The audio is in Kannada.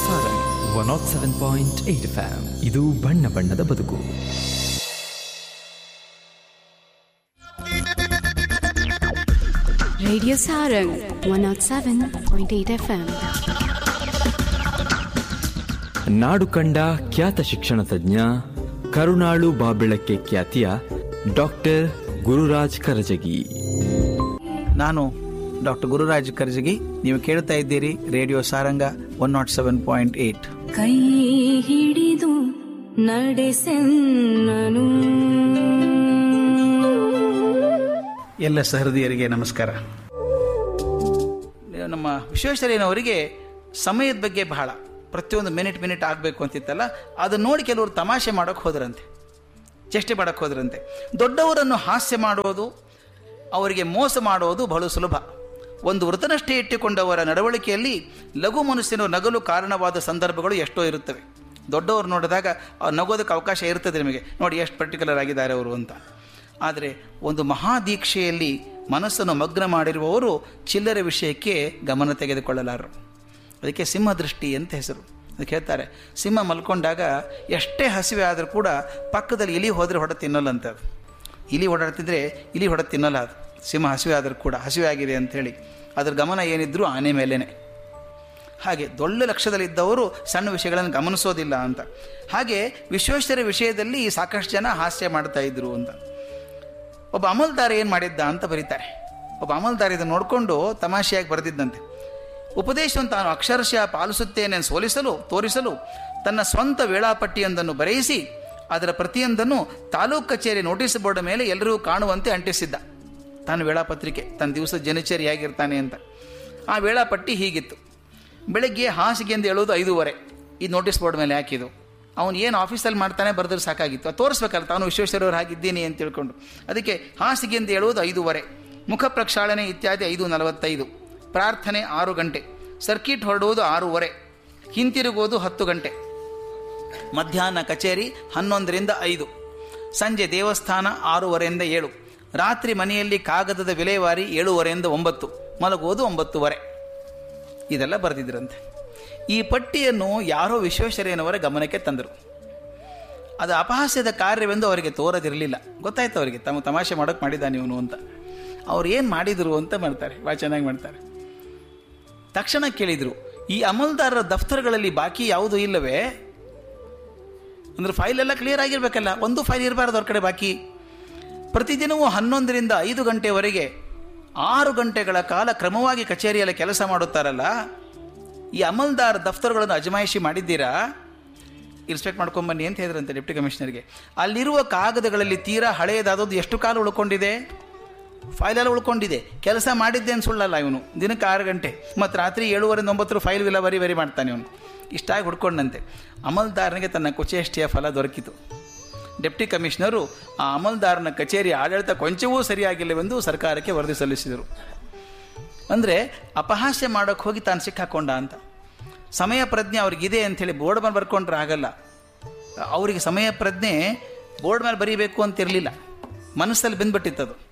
Sarang one naught seven point eight FM ಇದು ಬಣ್ಣ ಬಣ್ಣದ ಬದುಕು Radio Sarang 107.8 FM. ನಾಡು ಕಂಡ ಖ್ಯಾತ ಶಿಕ್ಷಣ ತಜ್ಞ ಕರುಣಾಳು ಬಾಬೆಳಕ್ಕೆ ಖ್ಯಾತಿಯ ಡಾಕ್ಟರ್ ಗುರುರಾಜ್ ಕರಜಗಿ ನಾನು ಡಾಕ್ಟರ್ ಗುರುರಾಜ್ ಕರ್ಜಗಿ ನೀವು ಕೇಳ್ತಾ ಇದ್ದೀರಿ radio Sarang one naught seven point eight ಕೈ ಹಿಡಿದು ನಡೆಸೆನ್ನನು ಎಲ್ಲ ಸಹೃದಯರಿಗೆ ನಮಸ್ಕಾರ ನಮ್ಮ ವಿಶ್ವೇಶ್ವರಯ್ಯನವರಿಗೆ ಸಮಯದ ಬಗ್ಗೆ ಬಹಳ ಪ್ರತಿಯೊಂದು ಮಿನಿಟ್ ಮಿನಿಟ್ ಆಗಬೇಕು ಅಂತಿತ್ತಲ್ಲ ಅದನ್ನ ನೋಡಿ ಕೆಲವರು ತಮಾಷೆ ಮಾಡೋಕೆ ಹೋದ್ರಂತೆ ಚೇಷ್ಟೆ ಮಾಡೋಕೆ ಹೋದ್ರಂತೆ ದೊಡ್ಡವರನ್ನು ಹಾಸ್ಯ ಮಾಡೋದು ಅವರಿಗೆ ಮೋಸ ಮಾಡೋದು ಬಹಳ ಸುಲಭ ಒಂದು ವೃತನಷ್ಟೇ ಇಟ್ಟುಕೊಂಡವರ ನಡವಳಿಕೆಯಲ್ಲಿ ಲಘು ಮನಸ್ಸಿನ ನಗಲು ಕಾರಣವಾದ ಸಂದರ್ಭಗಳು ಎಷ್ಟೋ ಇರುತ್ತವೆ ದೊಡ್ಡವರು ನೋಡಿದಾಗ ಅವ್ರು ನಗೋದಕ್ಕೆ ಅವಕಾಶ ಇರ್ತದೆ ನಿಮಗೆ ನೋಡಿ ಎಷ್ಟು ಪರ್ಟಿಕ್ಯುಲರ್ ಆಗಿದ್ದಾರೆ ಅವರು ಅಂತ ಆದರೆ ಒಂದು ಮಹಾದೀಕ್ಷೆಯಲ್ಲಿ ಮನಸ್ಸನ್ನು ಮಗ್ನ ಮಾಡಿರುವವರು ಚಿಲ್ಲರೆ ವಿಷಯಕ್ಕೆ ಗಮನ ತೆಗೆದುಕೊಳ್ಳಲಾರರು ಅದಕ್ಕೆ ಸಿಂಹದೃಷ್ಟಿ ಅಂತ ಹೆಸರು ಅದಕ್ಕೆ ಹೇಳ್ತಾರೆ ಸಿಂಹ ಮಲ್ಕೊಂಡಾಗ ಎಷ್ಟೇ ಹಸಿವೆ ಆದರೂ ಕೂಡ ಪಕ್ಕದಲ್ಲಿ ಇಲಿ ಹೋದರೆ ಹೊಡೆ ತಿನ್ನಲ್ಲಂತ ಅದು ಇಲಿ ಓಡಾಡ್ತಿದ್ರೆ ಇಲಿ ಹೊಡೆ ತಿನ್ನಲ್ಲ ಅದು ಸಿಂಹ ಹಸಿವೆ ಆದರೂ ಕೂಡ ಹಸಿವೆ ಆಗಿದೆ ಅಂಥೇಳಿ ಅದ್ರ ಗಮನ ಏನಿದ್ರೂ ಆನೆ ಮೇಲೇನೆ ಹಾಗೆ ದೊಡ್ಡ ಲಕ್ಷ್ಯದಲ್ಲಿದ್ದವರು ಸಣ್ಣ ವಿಷಯಗಳನ್ನು ಗಮನಿಸೋದಿಲ್ಲ ಅಂತ ಹಾಗೆ ವಿಶ್ವೇಶ್ವರ ವಿಷಯದಲ್ಲಿ ಸಾಕಷ್ಟು ಜನ ಹಾಸ್ಯ ಮಾಡ್ತಾ ಇದ್ರು ಅಂತ ಒಬ್ಬ ಅಮಲ್ದಾರ ಏನು ಮಾಡಿದ್ದ ಅಂತ ಬರೀತಾರೆ ಒಬ್ಬ ಅಮಲ್ದಾರ ಇದನ್ನು ನೋಡಿಕೊಂಡು ತಮಾಷೆಯಾಗಿ ಬರೆದಿದ್ದಂತೆ ಉಪದೇಶವನ್ನು ತಾನು ಅಕ್ಷರಶಃ ಪಾಲಿಸುತ್ತೇನೆ ಸೋಲಿಸಲು ತೋರಿಸಲು ತನ್ನ ಸ್ವಂತ ವೇಳಾಪಟ್ಟಿಯೊಂದನ್ನು ಬರೆಯಿಸಿ ಅದರ ಪ್ರತಿಯೊಂದನ್ನು ತಾಲೂಕು ಕಚೇರಿ ನೋಟಿಸ್ ಬೋರ್ಡ್ ಮೇಲೆ ಎಲ್ಲರಿಗೂ ಕಾಣುವಂತೆ ಅಂಟಿಸಿದ್ದ ತಾನು ವೇಳಾಪತ್ರಿಕೆ ತನ್ನ ದಿವಸ ಜನಚರಿ ಹೇಗಿರ್ತಾನೆ ಅಂತ ಆ ವೇಳಾಪಟ್ಟಿ ಹೀಗಿತ್ತು ಬೆಳಗ್ಗೆ ಹಾಸಿಗೆಯಿಂದ ಹೇಳೋದು ಐದೂವರೆ ಈ ನೋಟಿಸ್ ಬೋರ್ಡ್ ಮೇಲೆ ಹಾಕಿದ್ದು ಅವನು ಏನು ಆಫೀಸಲ್ಲಿ ಮಾಡ್ತಾನೆ ಬರೆದ್ರೆ ಸಾಕಾಗಿತ್ತು ಅದು ತೋರಿಸ್ಬೇಕಲ್ಲ ತಾನು ವಿಶ್ವೇಶ್ವರವ್ರು ಹಾಗಿದ್ದೀನಿ ಅಂತ ತಿಳ್ಕೊಂಡು ಅದಕ್ಕೆ ಹಾಸಿಗೆಯಿಂದ ಹೇಳುವುದು ಐದೂವರೆ ಮುಖ ಪ್ರಕ್ಷಾಳನೆ ಇತ್ಯಾದಿ ಐದು ನಲವತ್ತೈದು ಪ್ರಾರ್ಥನೆ ಆರು ಗಂಟೆ ಸರ್ಕಿಟ್ ಹೊರಡುವುದು ಆರೂವರೆ ಹಿಂತಿರುಗುವುದು ಹತ್ತು ಗಂಟೆ ಮಧ್ಯಾಹ್ನ ಕಚೇರಿ ಹನ್ನೊಂದರಿಂದ ಐದು ಸಂಜೆ ದೇವಸ್ಥಾನ ಆರೂವರೆಯಿಂದ ಏಳು ರಾತ್ರಿ ಮನೆಯಲ್ಲಿ ಕಾಗದದ ವಿಲೇವಾರಿ ಏಳುವರೆಯಿಂದ ಒಂಬತ್ತು ಮಲಗುವುದು ಒಂಬತ್ತುವರೆ ಇದೆಲ್ಲ ಬರೆದಿದ್ರಂತೆ ಈ ಪಟ್ಟಿಯನ್ನು ಯಾರೋ ವಿಶ್ವೇಶ್ವರಯ್ಯನವರ ಗಮನಕ್ಕೆ ತಂದರು ಅದು ಅಪಹಾಸ್ಯದ ಕಾರ್ಯವೆಂದು ಅವರಿಗೆ ತೋರದಿರಲಿಲ್ಲ ಗೊತ್ತಾಯ್ತು ಅವರಿಗೆ ತಮ್ಮ ತಮಾಷೆ ಮಾಡೋಕೆ ಮಾಡಿದ್ದಾನೆ ಇವನು ಅಂತ ಅವ್ರು ಏನು ಮಾಡಿದರು ಅಂತ ಮಾಡ್ತಾರೆ ಭಾಳ ಚೆನ್ನಾಗಿ ಮಾಡ್ತಾರೆ ತಕ್ಷಣ ಕೇಳಿದರು ಈ ಅಮಲ್ದಾರರ ದಫ್ತರ್ಗಳಲ್ಲಿ ಬಾಕಿ ಯಾವುದೂ ಇಲ್ಲವೇ ಅಂದ್ರೆ ಫೈಲ್ ಎಲ್ಲ ಕ್ಲಿಯರ್ ಆಗಿರ್ಬೇಕಲ್ಲ ಒಂದು ಫೈಲ್ ಇರಬಾರ್ದು ಅವ್ರ ಕಡೆ ಬಾಕಿ ಪ್ರತಿದಿನವೂ ಹನ್ನೊಂದರಿಂದ ಐದು ಗಂಟೆವರೆಗೆ ಆರು ಗಂಟೆಗಳ ಕಾಲ ಕ್ರಮವಾಗಿ ಕಚೇರಿಯಲ್ಲಿ ಕೆಲಸ ಮಾಡುತ್ತಾರಲ್ಲ ಈ ಅಮಲ್ದಾರ್ ದಫ್ತರ್ಗಳನ್ನು ಅಜಮಾಯಿಷಿ ಮಾಡಿದ್ದೀರಾ ಇನ್ಸ್ಪೆಕ್ಟ್ ಮಾಡ್ಕೊಂಬನ್ನಿ ಅಂತ ಹೇಳಿದ್ರಂತೆ ಡೆಪ್ಟಿ ಕಮಿಷನರ್ಗೆ ಅಲ್ಲಿರುವ ಕಾಗದಗಳಲ್ಲಿ ತೀರಾ ಹಳೆಯದಾದದ್ದು ಎಷ್ಟು ಕಾಲ ಉಳ್ಕೊಂಡಿದೆ ಫೈಲೆಲ್ಲ ಉಳ್ಕೊಂಡಿದೆ ಕೆಲಸ ಮಾಡಿದ್ದೇನು ಸುಳ್ಳಲ್ಲ ಇವನು ದಿನಕ್ಕೆ ಆರು ಗಂಟೆ ಮತ್ತು ರಾತ್ರಿ ಏಳುವರೆಯಿಂದ ಒಂಬತ್ತರ ಫೈಲ್ ವಿಲ ಬರಿ ಬರಿ ಮಾಡ್ತಾನೆ ಇವನು ಇಷ್ಟಾಗಿ ಹುಡ್ಕೊಂಡಂತೆ ಅಮಲ್ದಾರನಿಗೆ ತನ್ನ ಕುಚೇಷ್ಟಿಯ ಫಲ ದೊರಕಿತು ಡೆಪ್ಟಿ ಕಮಿಷನರು ಆ ಅಮಲ್ದಾರನ ಕಚೇರಿ ಆಡಳಿತ ಕೊಂಚವೂ ಸರಿಯಾಗಿಲ್ಲವೆಂದು ಸರ್ಕಾರಕ್ಕೆ ವರದಿ ಸಲ್ಲಿಸಿದರು ಅಂದರೆ ಅಪಹಾಸ್ಯ ಮಾಡೋಕ್ಕೆ ಹೋಗಿ ತಾನು ಸಿಕ್ಕಾಕೊಂಡ ಅಂತ ಸಮಯ ಪ್ರಜ್ಞೆ ಅವ್ರಿಗಿದೆ ಅಂಥೇಳಿ ಬೋರ್ಡ್ ಮೇಲೆ ಬರ್ಕೊಂಡ್ರೆ ಆಗಲ್ಲ ಅವರಿಗೆ ಸಮಯ ಪ್ರಜ್ಞೆ ಬೋರ್ಡ್ ಮೇಲೆ ಬರೀಬೇಕು ಅಂತಿರಲಿಲ್ಲ ಮನಸ್ಸಲ್ಲಿ ಬಂದ್ಬಿಟ್ಟಿತ್ತದು